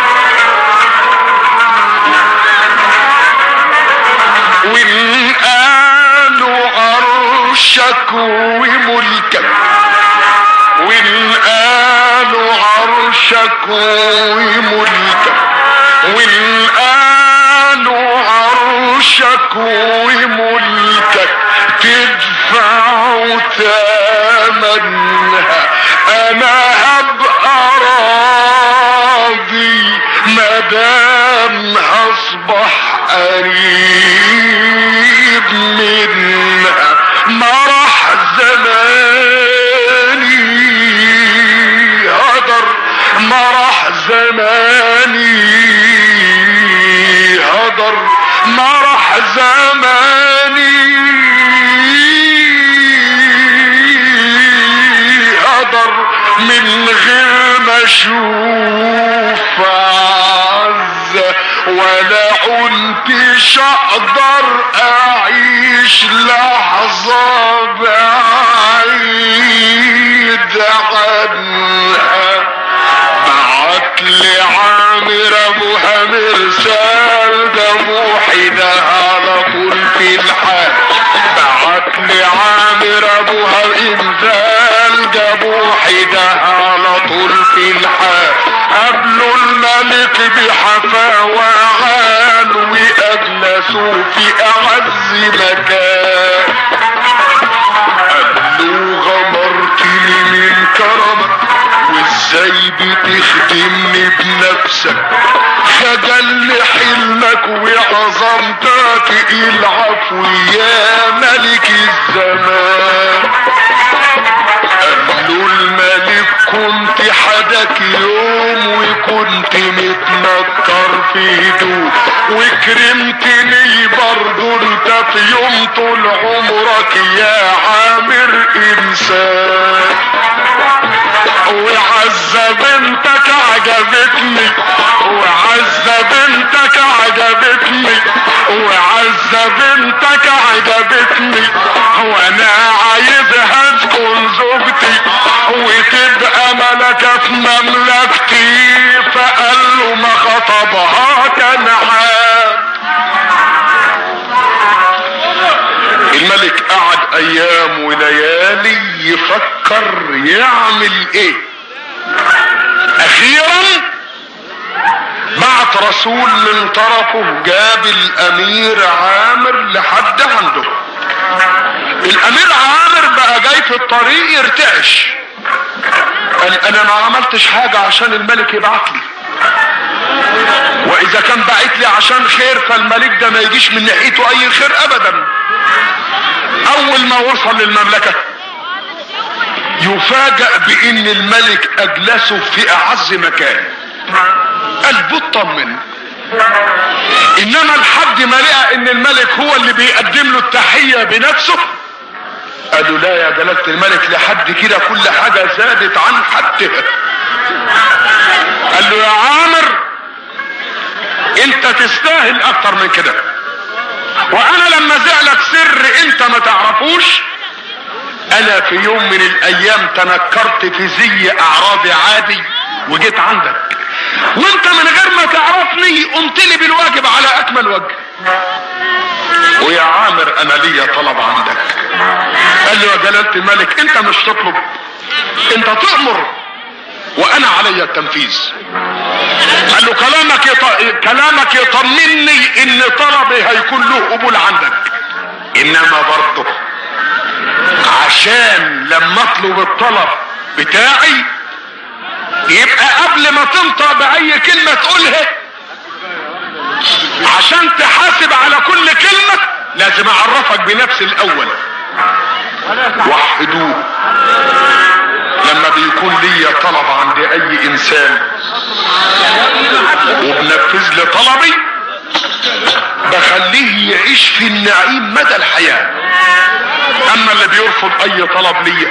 وإن قالوا عرشك وملكك وإن قالوا عرشك وملكك وإن قالوا عرشك وملكك تدفع ثمنها أنا هبقى راضي مدام هصبح قريب منها مرح زماني هدر مرح زماني هدر مرح زماني هدر من غير ما اشوف عزة ولا قلتش اقدر اعيش لحظة بعيد عنها بعت لي عامر ابوها مرسال ده موحدة على طول في الحال بعت لي عامر ابوها انزال ده موحدة على طول في الحال قبلوا الملك بحفا وعال واجلسوا في اعز مكان قالوا غمرتني من كرمك وازاي بتخدمني بنفسك خجل حلمك وعظمتك العفو يا ملك الزمان قالوا الملك كنت حدك يوم وكنت متنكر في هدوء وكرمتني برضو انت في يوم طول عمرك يا عامر انسان وعزة بنتك عجبتني وعزة بنتك عجبتني وعزة بنتك عجبتني وانا عايزها تكون زوجتي وتبقى ملكة في مملكتي فقال له ما خطبها كنعان الملك قعد ايام وليالي يفكر يعمل ايه اخيرا بعت رسول من طرفه جاب الامير عامر لحد عنده الامير عامر بقى جاي في الطريق يرتعش قال انا ما عملتش حاجة عشان الملك يبعت لي واذا كان بعت لي عشان خير فالملك ده ما يجيش من ناحيته اي خير ابدا اول ما وصل للمملكة يفاجأ بان الملك اجلسه في اعز مكان قلبه اطمن انما لحد ما لقى ان الملك هو اللي بيقدم له التحية بنفسه قالوا لا يا جلالة الملك لحد كده كل حاجة زادت عن حدها قال له يا عامر انت تستاهل اكتر من كده وانا لما زعلك سر انت ما تعرفوش انا في يوم من الايام تنكرت في زي اعرابي عادي وجيت عندك وانت من غير ما تعرفني قمت لي بالواجب على اكمل وجه ويا عامر انا ليا طلب عندك قال له يا جلالة الملك انت مش تطلب انت تأمر وانا علي التنفيذ قال له كلامك يط... كلامك يطمني ان طلبي هيكون له قبول عندك انما برضه عشان لما اطلب الطلب بتاعي يبقى قبل ما تنطق باي كلمة تقولها عشان تحاسب على كل كلمة لازم اعرفك بنفسي الاول وحدوه لما بيكون لي طلب عند اي انسان وبنفذ لي طلبي بخليه يعيش في النعيم مدى الحياة اما اللي بيرفض اي طلب ليا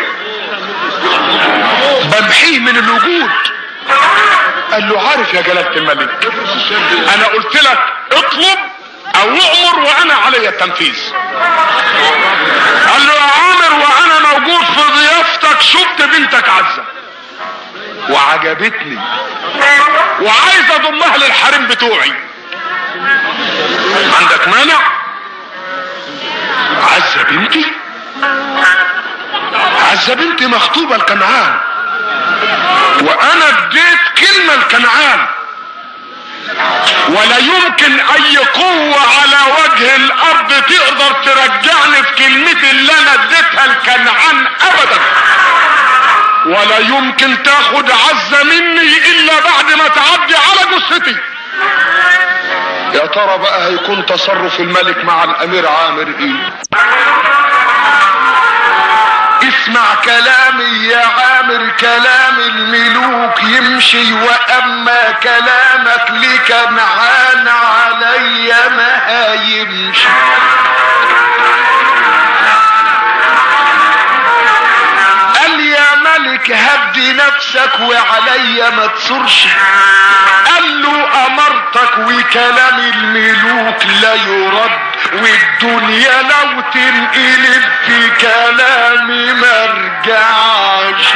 بمحيه من الوجود قال له عارف يا جلالة الملك انا قلت لك اطلب او اؤمر وانا علي التنفيذ قال له يا عامر وانا موجود في ضيافتك شفت بنتك عزة وعجبتني وعايز اضمها للحريم بتوعي عندك مانع عزة بنتي عزة بنتي مخطوبة لكنعان وانا اديت كلمة لكنعان ولا يمكن اي قوة على وجه الارض تقدر ترجعني في كلمتي اللي انا اديتها لكنعان ابدا ولا يمكن تاخد عزة مني الا بعد ما تعدي على جثتي يا ترى بقى هيكون تصرف الملك مع الامير عامر ايه اسمع كلامي يا عامر كلام الملوك يمشي واما كلامك لكنعان علي ما يمشي قال يا ملك هدي نفسك نفسك وعليا ما تصرش قال له امرتك وكلام الملوك لا يرد والدنيا لو تنقلب في كلامي ما ارجعش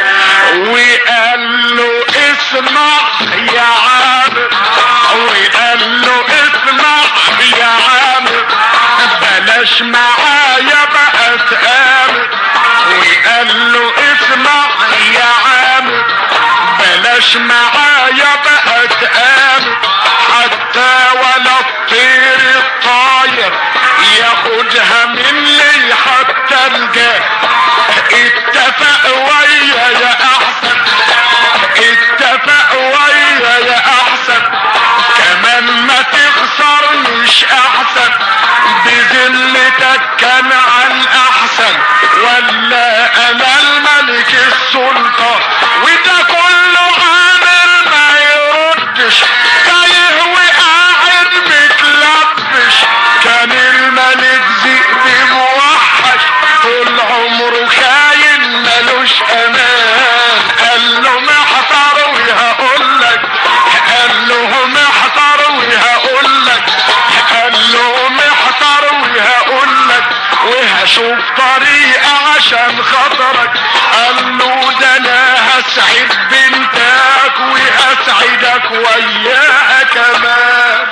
وقال له اسمع يا عامر وقال له اسمع يا عامر بلاش معايا بقى تآمر وقال له اسمع يا عامر بلاش معايا بقى تآمر حتى ولا الطير الطاير ياخدها مني حتى الجاه اتفق ويا يا احسن اتفق ويا يا احسن كمان ما تخسرنيش احسن بذلتك كان عن احسن ولا انا الملك السلطان وده كله عامل ما يردش تايه وقاعد متلبش كان الملك ذئب موحش طول عمره خاين ملوش امان قال له محتار وهقول لك قال له محتار وهقول لك قال له محتار وهقول لك وهشوف طريقة عشان خاطرك قال له ده انا هسعد بنتك وهسعدك وياها كمان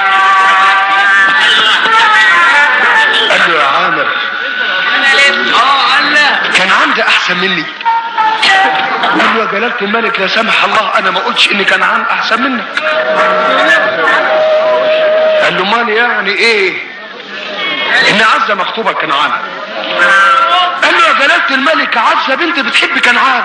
قال له يا عامر اه الله كان عندي احسن مني قال له يا جلالة الملك لا سمح الله انا ما قلتش ان كان عن احسن منك قال له مال يعني ايه ان عزة مخطوبة كنعان قال له يا جلالة الملك عزة بنت بتحب كنعان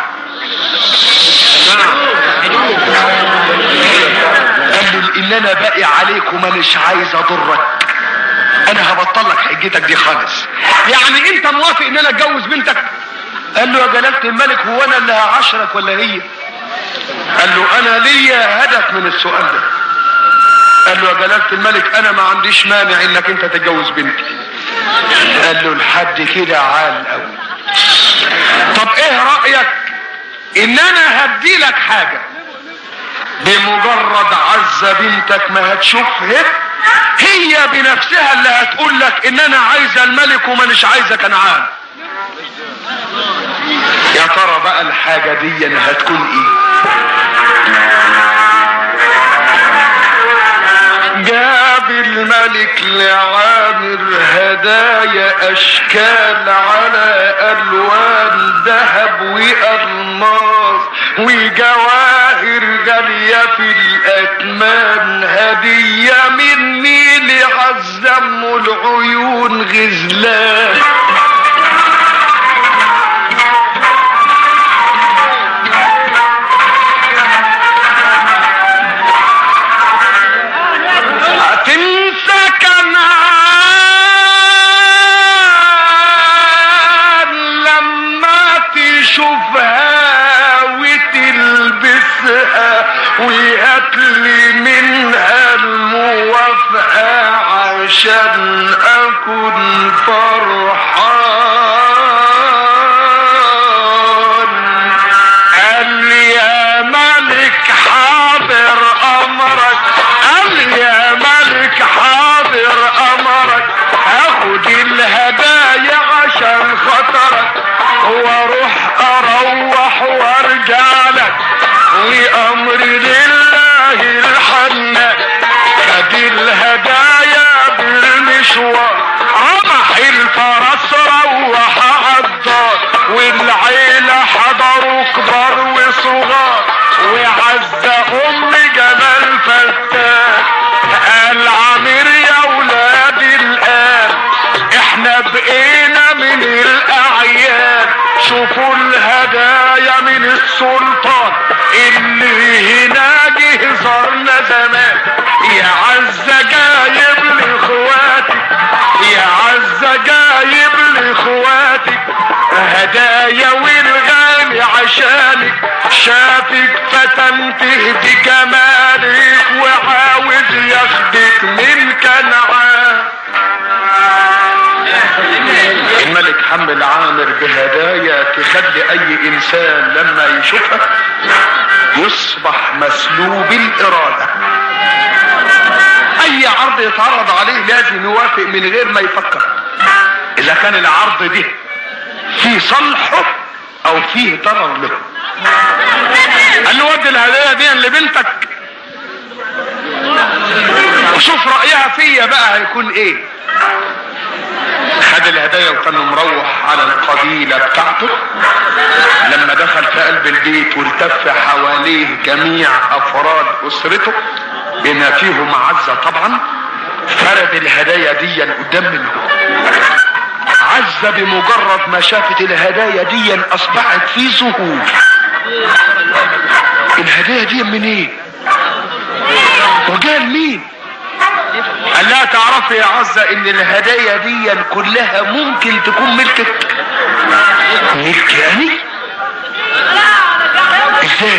قال له ان انا باقي عليك ومانيش عايز اضرك انا هبطل لك حجتك دي خالص يعني انت موافق ان انا اتجوز بنتك قال له يا جلالة الملك هو انا اللي هعشرك ولا هي قال له انا ليا هدف من السؤال ده قال له يا جلالة الملك انا ما عنديش مانع انك انت تتجوز بنتي قال له لحد كده عال قوي طب ايه رأيك ان انا هدي لك حاجة بمجرد عزة بنتك ما هتشوفها هي بنفسها اللي هتقول لك ان انا عايزة الملك ومانيش عايزة كنعان يا ترى بقى الحاجة دي هتكون ايه جاب الملك لعامر هدايا اشكال على الوان ذهب والماس وجواهر غالية في الاكمام هدية مني لعزم العيون غزلان هتنسى كمان لما تشوفها وتلبسها وهاتلي منها الموافقة عشان أكون فرحان قال لي يا ملك حاضر أمرك قال لي يا ملك حاضر أمرك هاخد الهدايا عشان خاطرك واروح اروح وارجع لك وامري لله الحنان خد الهدايا بالمشوار عمح الفرس روح عالدار والعيلة حضروا كبار وصغار وعز ام جمال فتان قال عامر يا ولاد الآن احنا بقينا من الاعيان شوفوا الهدايا من السلطان اللي هنا جه زارنا زمان يا عزة جايب لاخواتي يا عزة جايب لاخواتي هدايا والغالي عشانك شافك فتنته بجمالك وعاوز ياخدك من كنعان الملك محمد عامر بهدايا تخلي اي انسان لما يشوفها يصبح مسلوب الاراده اي عرض يتعرض عليه لازم يوافق من غير ما يفكر اذا كان العرض ده في صلحه او فيه ضرر له قال له ودي الهدايا دي لبنتك وشوف رايها فيا بقى هيكون ايه خد الهدايا وكان مروح على القبيلة بتاعته لما دخل في قلب البيت والتف حواليه جميع افراد اسرته بما فيهم عزة طبعا فرد الهدايا دي قدام منه عزة بمجرد ما شافت الهدايا دي اصبحت في ذهول الهدايا دي منين إيه؟ وجال مين قال لها تعرفي يا عزة ان الهدايا دي كلها ممكن تكون ملكك ملكي يعني ازاي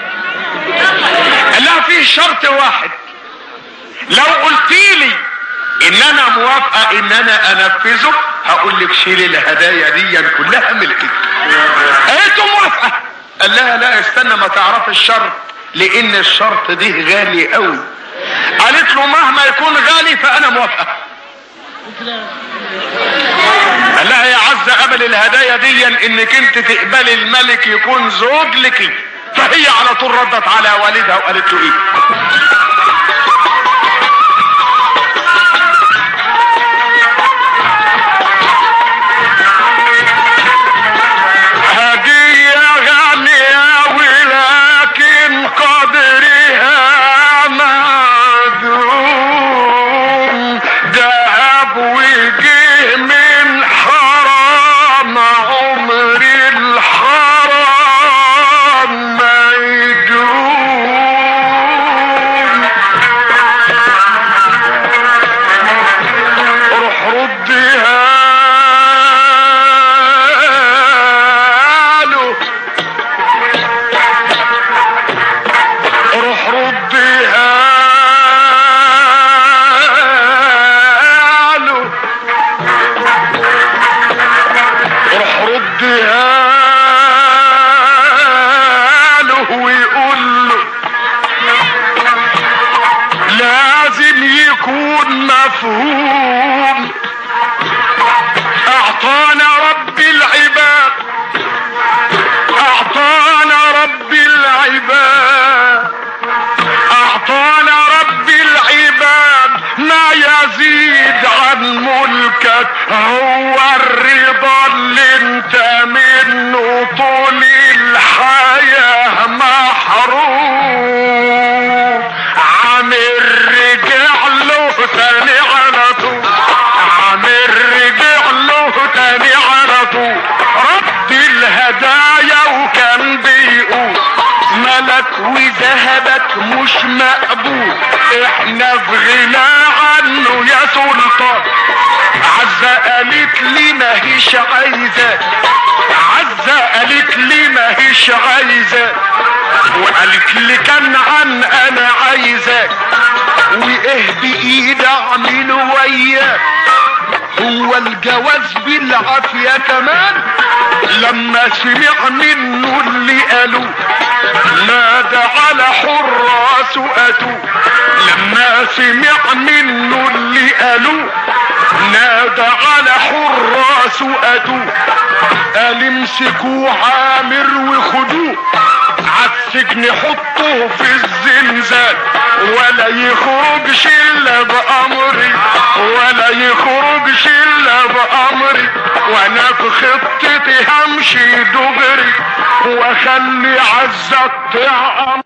قال لها فيه شرط واحد لو قلت لي ان انا موافقة ان انا انفذه هقول لك شيل الهدايا دي كلها ملكك قالت موافقة قال لها لا استنى ما تعرف الشرط لان الشرط دي غالي قوي قالت له مهما يكون غالي فانا موافقه قال لها يا عزة قبل الهدايا دي انك انت تقبلي الملك يكون زوج لك فهي على طول ردت على والدها وقالت له ايه هدية غالية ولكن قدرها معدوم دهب وجه من حرام عمر الحرام ما يدوم روح ردها له روح ردها له روح ردها له ويقول له لازم يكون مفهوم اعطانا رب العباد اعطانا رب العباد اعطانا رب العباد ما يزيد عن ملكك هو الرضا اللي انت منه طول الحياة محروم عامر رجع له تاني على طول عامر رجع له تاني على طول رد الهدايا وكان بيقول ملك وذهبك مش مقبول احنا في غنى عنه يا سلطان عزة قالت لي ما هيش عايزة عزة قالت لي ما هيش عايزة وقالت لي كان عن انا عايزك وايه بايد اعمل وياك هو الجواز بالعافية كمان لما سمع منه اللي قالوه نادى على حراس اتوا لما سمع منه اللي قالوه نادى على حراس اتوا قال امسكوا عامر وخدوه عالسجن حطوه في الزنزان ولا يخرجش الا بامري ولا يخرجش الا بامري وانا في خطتي همشي دغري واخلي عزة تطيع